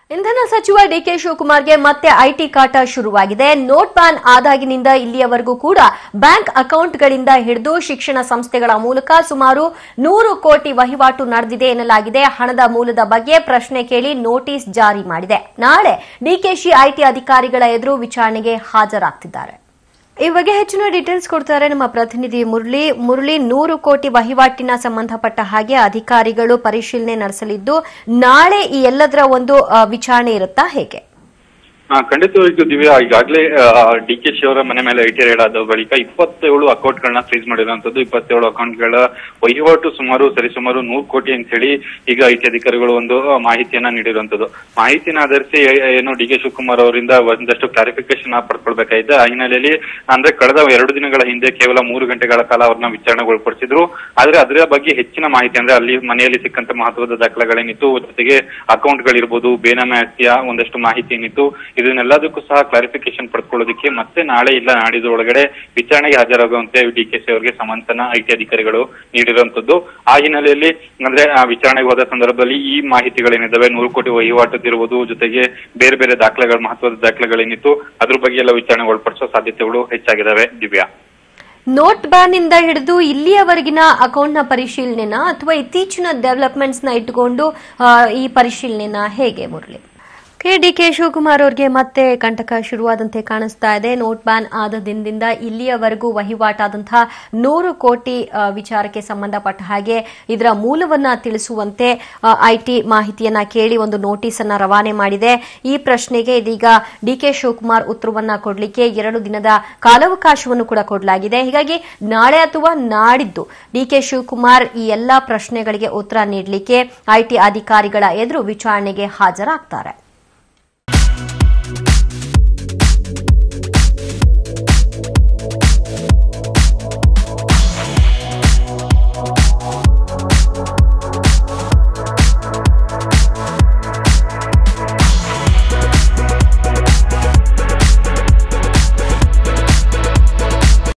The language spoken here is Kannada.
ಇಂಧನ ಸಚಿವ ಡಿಕೆ ಶಿವಕುಮಾರ್ಗೆ ಮತ್ತೆ ಐಟಿ ಕಾಟ ಶುರುವಾಗಿದೆ ನೋಟ್ ಬ್ಯಾನ್ ಆದಾಗಿನಿಂದ ಇಲ್ಲಿಯವರೆಗೂ ಕೂಡ ಬ್ಯಾಂಕ್ ಅಕೌಂಟ್ಗಳಿಂದ ಹಿಡಿದು ಶಿಕ್ಷಣ ಸಂಸ್ಥೆಗಳ ಮೂಲಕ ಸುಮಾರು ನೂರು ಕೋಟಿ ವಹಿವಾಟು ನಡೆದಿದೆ ಎನ್ನಲಾಗಿದೆ ಹಣದ ಮೂಲದ ಬಗ್ಗೆ ಪ್ರಶ್ನೆ ಕೇಳಿ ನೋಟಿಸ್ ಜಾರಿ ಮಾಡಿದೆ ನಾಳೆ ಡಿಕೆಶಿ ಐಟಿ ಅಧಿಕಾರಿಗಳ ಎದುರು ವಿಚಾರಣೆಗೆ ಹಾಜರಾಗ್ತಿದ್ದಾರೆ ಈ ಬಗ್ಗೆ ಹೆಚ್ಚಿನ ಡೀಟೇಲ್ಸ್ ಕೊಡ್ತಾರೆ ನಮ್ಮ ಪ್ರತಿನಿಧಿ ಮುರಳಿ ಮುರಳಿ ನೂರು ಕೋಟಿ ವಹಿವಾಟಿನ ಸಂಬಂಧಪಟ್ಟ ಹಾಗೆ ಅಧಿಕಾರಿಗಳು ಪರಿಶೀಲನೆ ನಡೆಸಲಿದ್ದು ನಾಳೆ ಈ ಎಲ್ಲದರ ಒಂದು ಆ, ವಿಚಾರಣೆ ಇರುತ್ತಾ ಹೇಗೆ ಹಾ ಖಂಡಿತವಾಗಿಯೂ ದಿವ್ಯಾ ಈಗಾಗಲೇ ಡಿ ಕೆ ಶಿ ಅವರ ಮನೆ ಮೇಲೆ ಐಟಿ ರೇಡ್ ಆದ ಬಳಿಕ ಇಪ್ಪತ್ತೇಳು ಅಕೌಂಟ್ ಗಳನ್ನ ಫ್ರೀಸ್ ಮಾಡಿರುವಂತದ್ದು ಇಪ್ಪತ್ತೇಳು ಅಕೌಂಟ್ ಗಳ ವಹಿವಾಟು ಸುಮಾರು ಸರಿಸುಮಾರು ನೂರು ಕೋಟಿ ಅಂತ ಹೇಳಿ ಈಗ ಐಟಿ ಅಧಿಕಾರಿಗಳು ಒಂದು ಆ, ಮಾಹಿತಿಯನ್ನ ನೀಡಿರುವಂತದ್ದು ಮಾಹಿತಿನ ಆಧರಿಸಿ ಏ- ಏನು ಡಿ ಕೆ ಶಿವಕುಮಾರ್ ಅವರಿಂದ ಒಂದಷ್ಟು ಕ್ಲಾರಿಫಿಕೇಶನ್ ಪಡ್ಕೊಳ್ಬೇಕಾಗಿದೆ ಆ ಹಿನ್ನೆಲೆಯಲ್ಲಿ ಅಂದ್ರೆ ಕಳೆದ ಎರಡು ದಿನಗಳ ಹಿಂದೆ ಕೇವಲ ಮೂರು ಗಂಟೆಗಳ ಕಾಲ ಅವ್ರನ್ನ ವಿಚಾರಣೆಗೊಳಪಡಿಸಿದ್ರು ಆದ್ರೆ ಅದರ ಬಗ್ಗೆ ಹೆಚ್ಚಿನ ಮಾಹಿತಿ ಅಂದ್ರೆ ಅಲ್ಲಿ ಮನೆಯಲ್ಲಿ ಸಿಕ್ಕಂತ ಮಹತ್ವದ ದಾಖಲೆಗಳೇನಿತ್ತು ಜೊತೆಗೆ ಅಕೌಂಟ್ ಗಳಿರ್ಬೋದು ಬೇನಾಮೆ ಆಸ್ತಿಯ ಒಂದಷ್ಟು ಮಾಹಿತಿ ಏನಿತ್ತು ಇದನ್ನೆಲ್ಲದಕ್ಕೂ ಸಹ ಕ್ಲಾರಿಫಿಕೇಶನ್ ಪಡ್ಕೊಳ್ಳೋದಕ್ಕೆ ಮತ್ತೆ ನಾಳೆ ಇಲ್ಲ ನಾಡಿದ್ದು ಒಳಗಡೆ ವಿಚಾರಣೆಗೆ ಹಾಜರಾಗುವಂತೆ ಡಿ ಕೆ ಸಿ ಅವರಿಗೆ ಸಮಂತನ ಐಟಿ ಅಧಿಕಾರಿಗಳು ನೀಡಿರುವಂತದ್ದು ಆ ಹಿನ್ನೆಲೆಯಲ್ಲಿ ಅಂದ್ರೆ ಆ ವಿಚಾರಣೆಗೆ ಹೋದ ಸಂದರ್ಭದಲ್ಲಿ ಈ ಮಾಹಿತಿಗಳೇನಿದಾವೆ ನೂರು ಕೋಟಿ ವಹಿವಾಟುದಿರುವುದು ಜೊತೆಗೆ ಬೇರೆ ಬೇರೆ ದಾಖಲೆಗಳು ಮಹತ್ವದ ದಾಖಲೆಗಳೇನಿತ್ತು ಅದ್ರ ಬಗ್ಗೆ ಎಲ್ಲ ವಿಚಾರಣೆ ಒಳಪಡಿಸೋ ಸಾಧ್ಯತೆಗಳು ಹೆಚ್ಚಾಗಿದ್ದಾವೆ ದಿವ್ಯಾ ನೋಟ್ ಬ್ಯಾನ್ ಇಂದ ಹಿಡಿದು ಇಲ್ಲಿಯವರೆಗಿನ ಅಕೌಂಟ್ನ ಪರಿಶೀಲನೆನ ಅಥವಾ ಇತ್ತೀಚಿನ ಡೆವಲಪ್ಮೆಂಟ್ಸ್ ನ ಇಟ್ಟುಕೊಂಡು ಆ, ಈ ಪರಿಶೀಲನೆನ ಹೇಗೆ Murali K D K Shivakumar ಅವರಿಗೆ ಮತ್ತೆ ಕಂಟಕ ಶುರುವಾದಂತೆ ಕಾಣಿಸ್ತಾ ಇದೆ ನೋಟ್ ಬ್ಯಾನ್ ಆದ ದಿನದಿಂದ ಇಲ್ಲಿಯವರೆಗೂ ವಹಿವಾಟಾದಂತಹ ನೂರು ಕೋಟಿ ಆ, ವಿಚಾರಕ್ಕೆ ಸಂಬಂಧಪಟ್ಟ ಹಾಗೆ ಇದರ ಮೂಲವನ್ನ ತಿಳಿಸುವಂತೆ ಐಟಿ ಮಾಹಿತಿಯನ್ನ ಕೇಳಿ ಒಂದು ನೋಟಿಸ್ ಅನ್ನ ರವಾನೆ ಮಾಡಿದೆ ಈ ಪ್ರಶ್ನೆಗೆ ಇದೀಗ ಡಿ ಕೆ ಶಿವಕುಮಾರ್ ಉತ್ತರವನ್ನ ಕೊಡಲಿಕ್ಕೆ ಎರಡು ದಿನದ ಕಾಲಾವಕಾಶವನ್ನು ಕೂಡ ಕೊಡಲಾಗಿದೆ ಹೀಗಾಗಿ ನಾಳೆ ಅಥವಾ ನಾಡಿದ್ದು ಡಿ ಕೆ ಶಿವಕುಮಾರ್ ಈ ಎಲ್ಲಾ ಪ್ರಶ್ನೆಗಳಿಗೆ ಉತ್ತರ ನೀಡಲಿಕ್ಕೆ ಐಟಿ ಅಧಿಕಾರಿಗಳ ಎದುರು ವಿಚಾರಣೆಗೆ ಹಾಜರಾಗ್ತಾರೆ